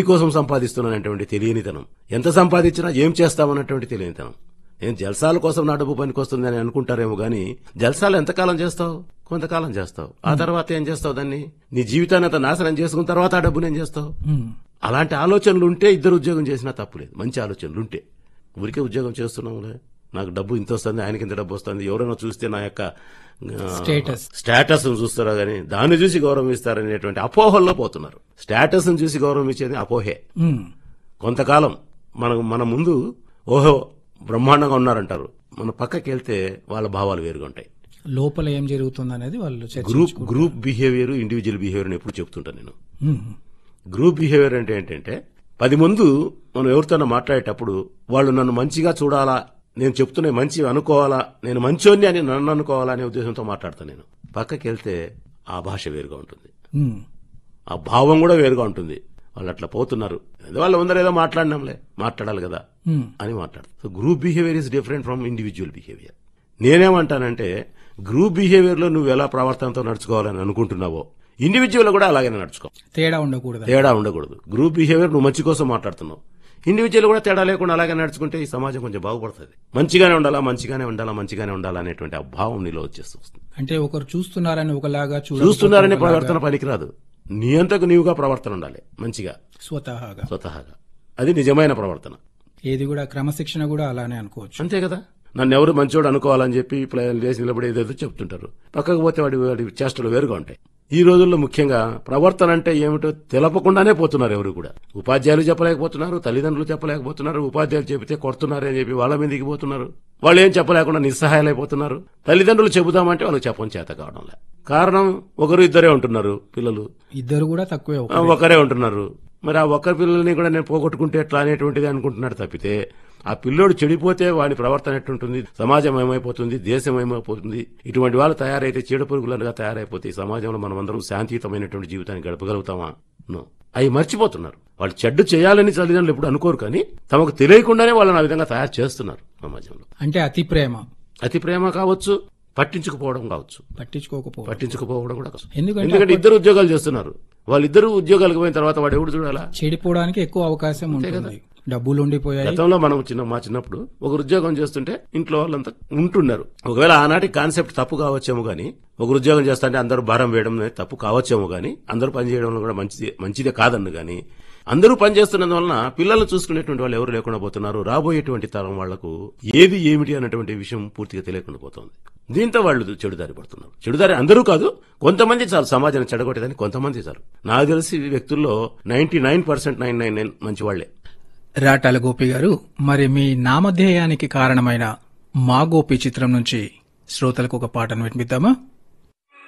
దేనికోసం సంపాదిస్తున్నానటువంటి తెలియనితనం ఎంత సంపాదించినా ఏం చేస్తామన్నటువంటి తెలియనితనం ఏం జల్సాల కోసం నా డబ్బు పనికొస్తుంది అని అనుకుంటారేమో గానీ జల్సాలు ఎంతకాలం చేస్తావు కొంతకాలం చేస్తావు ఆ తర్వాత ఏం చేస్తావు దాన్ని నీ జీవితాన్ని అంత నాశనం చేసుకున్న తర్వాత ఆ డబ్బుని ఏం చేస్తావు ఉమ్. అలాంటి ఆలోచనలు ఉంటే ఇద్దరు ఉద్యోగం చేసినా తప్పులేదు మంచి ఆలోచనలు ఉంటే ఊరికే ఉద్యోగం చేస్తున్నాంలే నాకు డబ్బు ఇంత వస్తుంది ఆయనకి ఇంత డబ్బు వస్తుంది ఎవరైనా చూస్తే నా యొక్క ఆ, స్టేటస్. స్టేటస్ చూస్తారో గానీ దాన్ని చూసి గౌరవం ఇస్తారనేటువంటి అపోహల్లో పోతున్నారు స్టేటస్ చూసి గౌరవం ఇచ్చేది అపోహే ఉమ్. కొంతకాలం మన మన ముందు ఓహో బ్రహ్మాండంగా ఉన్నారంటారు మన పక్కకి వెళ్తే వాళ్ళ భావాలు వేరుగా ఉంటాయి లోపల ఏం జరుగుతుంది అనేది వాళ్ళు చర్చ group group behaviour individual behaviour ఎప్పుడు చెప్తుంటాను నేను ఉమ్. గ్రూప్ బిహేవియర్ అంటే ఏంటంటే పది ముందు మనం ఎవరితోనో మాట్లాడేటప్పుడు వాళ్ళు నన్ను మంచిగా చూడాలా నేను చెప్తున్నా మంచి అనుకోవాలా నేను మంచోన్ని అని నన్ను అనుకోవాలా అనే ఉద్దేశంతో మాట్లాడతాను నేను పక్కకి వెళ్తే ఆ భాష వేరుగా ఉంటుంది ఉమ్. ఆ భావం కూడా వేరుగా ఉంటుంది వాళ్ళు అట్లా పోతున్నారు ఏదో వాళ్ళు ఉందరో ఏదో మాట్లాడినాంలే మాట్లాడాలి కదా ఉమ్. అని మాట్లాడతారు so group behaviour is different from individual behaviour నేనేమంటానంటే గ్రూప్ బిహేవియర్ లో నువ్వు ఎలా ప్రవర్తనతో నడుచుకోవాలని అనుకుంటున్నావో ఇండివిజువల్ కూడా అలాగే నడుచుకో తేడా ఉండకూడదు తేడా ఉండకూడదు గ్రూప్ బిహేవియర్ నువ్వు మంచి కోసం మాట్లాడుతున్నావు ఇండివిజువల్ కూడా తేడా లేకుండా అలాగే నడుచుకుంటే ఈ సమాజం కొంచెం బాగుపడుతుంది మంచిగానే ఉండాలా మంచిగానే ఉండాలా మంచిగానే ఉండాలా అనేటువంటి ఆ భావం నీలో వచ్చేస్తూ వస్తుంది అంటే ఒకరు చూస్తున్నారని ఒకలాగా చూడ చూస్తున్నారనే ప్రవర్తన పనికిరాదు నీ అంతకు నీవుగా ప్రవర్తన ఉండాలి మంచిగా స్వతహాగా స్వతహాగా అది నిజమైన ప్రవర్తన ఏది కూడా క్రమశిక్షణ కూడా అలానే అనుకోవచ్చు అంతే కదా నన్ను ఎవరు మంచోడు అనుకోవాలని చెప్పి ఇప్పుడు ఆయన లేచి నిలబడి ఏదేదో చెప్తుంటారు పక్కకు పోతే వాడి వాడి చేష్టలు వేరుగా ఉంటాయి ఈ రోజుల్లో ముఖ్యంగా ప్రవర్తన అంటే ఏమిటో తెలపకుండానే పోతున్నారు ఎవరు కూడా ఉపాధ్యాయులు చెప్పలేకపోతున్నారు తల్లిదండ్రులు చెప్పలేకపోతున్నారు ఉపాధ్యాయులు చెబితే కొడుతున్నారు అని చెప్పి వాళ్ళ మీదకి పోతున్నారు వాళ్ళు ఏం చెప్పలేకుండా నిస్సహాయాలైపోతున్నారు తల్లిదండ్రులు చెబుతామంటే వాళ్ళకి చెప్పని చేత కావడం లే కారణం ఒకరు ఇద్దరే ఉంటున్నారు పిల్లలు ఇద్దరు కూడా తక్కువే ఆ, ఒకరే ఉంటున్నారు మరి ఆ ఒక్క పిల్లల్ని కూడా నేను పోగొట్టుకుంటే ఎట్లా అనేటువంటిది అనుకుంటున్నాడు తప్పితే ఆ పిల్లోడు చెడిపోతే వాడి ప్రవర్తన ఎట్టుంటుంది సమాజం ఏమైపోతుంది దేశం ఏమైపోతుంది ఇటువంటి వాళ్ళు తయారైతే చీడ పురుగులుగా తయారైపోతే ఈ సమాజంలో మనం అందరం శాంతియుతమైనటువంటి జీవితాన్ని గడపగలుగుతామా నో అవి మర్చిపోతున్నారు వాళ్ళు చెడ్డు చేయాలని తల్లిదండ్రులు ఎప్పుడు అనుకోరు కానీ తమకు తెలియకుండానే వాళ్ళని ఆ విధంగా తయారు చేస్తున్నారు సమాజంలో అంటే అతి ప్రేమ అతి ప్రేమ కావచ్చు పట్టించుకుపోవడం కావచ్చు పట్టించుకోకపోవడం పట్టించుకుపోవడం కూడా కష్టం. ఎందుకంటే ఎందుకంటే ఇద్దరు ఉద్యోగాలు చేస్తున్నారు వాళ్ళిద్దరు ఉద్యోగాలకు పోయిన తర్వాత వాడు ఎవడు చూడాలా చెడిపోవడానికి ఎక్కువ అవకాశం ఉంటుంది డబ్బులు ఉండిపోయాయి గతంలో మనం చిన్న మా చిన్నప్పుడు ఒక ఉద్యోగం చేస్తుంటే ఇంట్లో వాళ్ళంతా ఉంటున్నారు ఒకవేళ ఆనాటి కాన్సెప్ట్ తప్పు కావచ్చేమో గానీ ఒక ఉద్యోగం చేస్తుంటే అందరూ భారం వేయడం అనేది తప్పు కావచ్చేమో గానీ అందరూ పని చేయడం కూడా మంచిది మంచిదే కాదన్ను గానీ అందరూ పని చేస్తున్నందువలన పిల్లలు చూసుకునేటువంటి వాళ్ళు ఎవరు లేకుండా పోతున్నారు రాబోయేటువంటి తరం వాళ్లకు ఏది ఏమిటి అన్నటువంటి విషయం పూర్తిగా తెలియకుండా పోతుంది దీంతో వాళ్ళు చెడుదారి పడుతున్నారు చెడుదారి అందరూ కాదు కొంతమంది చాలు సమాజాన్ని చెడగొట్టేదని కొంతమంది చాలు నాకు తెలిసి ఈ వ్యక్తుల్లో ninety nine percent nine nine nine మంచి వాళ్లే రాటాల గోపి గారు మరి మీ నామధేయానికి కారణమైన మా గోపి చిత్రం నుంచి శ్రోతలకు ఒక పాటను వినిపిద్దామా